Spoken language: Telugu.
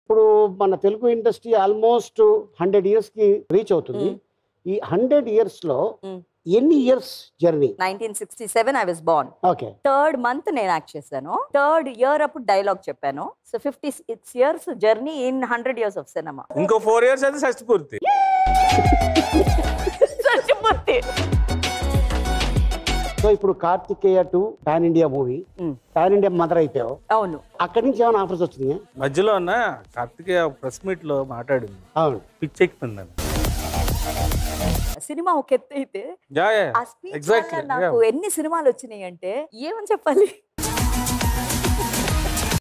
ఇప్పుడు మన Telugu industry almost hundred years కి రీచ్ అవుతుంది Mm. ఈ హండ్రెడ్ ఇయర్స్ లో Mm. ఎన్ని years journey nineteen sixty seven I was born okay third month నేను యాక్ట్ చేశాను థర్డ్ ఇయర్ అప్పుడు డైలాగ్ చెప్పాను so fifty six years journey in hundred years of cinema ఇంకో ఫోర్ ఇయర్స్ అయితే షష్టి పూర్తి సత్యమూర్తి సో ఇప్పుడు Karthikeya two pan India movie Mm. Pan India mother అయిపోయావు అవును అక్కడి నుంచి ఏమైనా ఆఫర్స్ వచ్చినాయా మధ్యలో ఉన్న కార్తికేయ ప్రెస్ మీట్ లో మాట్లాడింది అవును పిచ్చెక్కిందని సినిమా ఒక ఎత్తు అయితే యా ఆ స్పీచ్ Exactly, నాకు ఎన్ని సినిమాలు వచ్చినాయి అంటే ఏమని చెప్పాలి